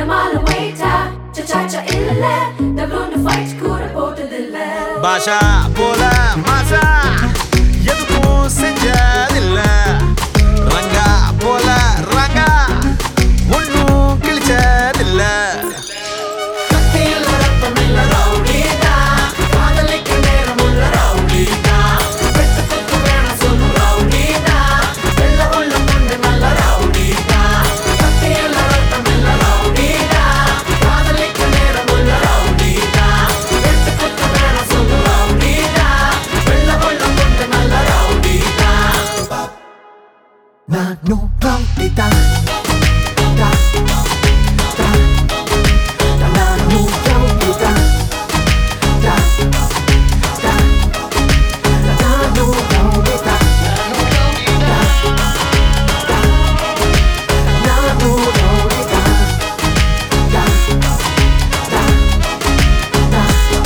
தினமாலும் வெயிட்டா சச்சாச்சா இல்ல டபுள்னு ஃபைட் கூட போட்டதில்ல பாஷா போல மாசா எதுவும் செஞ்சதில்ல ரங்கா போல ரங்கா ஒன்னும் கிழிச்சதில்ல ನಾನು ರೌಡಿದ ದ, ದ, ದ, ನಾನು ರೌಡಿದ ದ, ದ, ದ, ನಾನು ರೌಡಿದ ದ, ದ, ನಾನು ರೌಡಿದ ದ, ದ, ದ.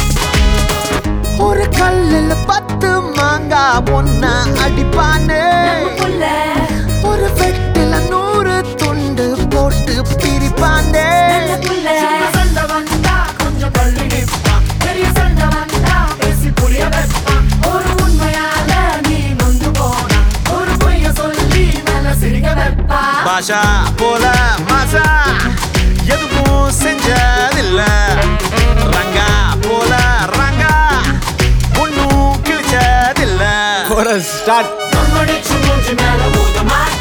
ஒரு கல்லுல பத்து மாங்கா ஒன்னா அடிப்பானே புள்ள ஒரு வெட்டில நூறு துண்டு போட்டு பிரிப்பானே நல்ல புள்ள சண்டை வந்தா கொஞ்சம் தள்ளி நிற்பான் பெரிய சண்டை வந்தா பேசி புரிய வைப்பான் ஒரு உண்மையால நீ நொந்து போனா ஒரு பொய்ய சொல்லி நல்ல சிரிக்க வைப்பா பாஷா போல மாசா எதுவும் செஞ்சதில்ல ரங்கா போல ரங்கா ஒன்னும் கிழிச்சதில்ல ஸ்டார்ட் நம்மடிச்சு மூஞ்சி மேல ஊத மாட்டா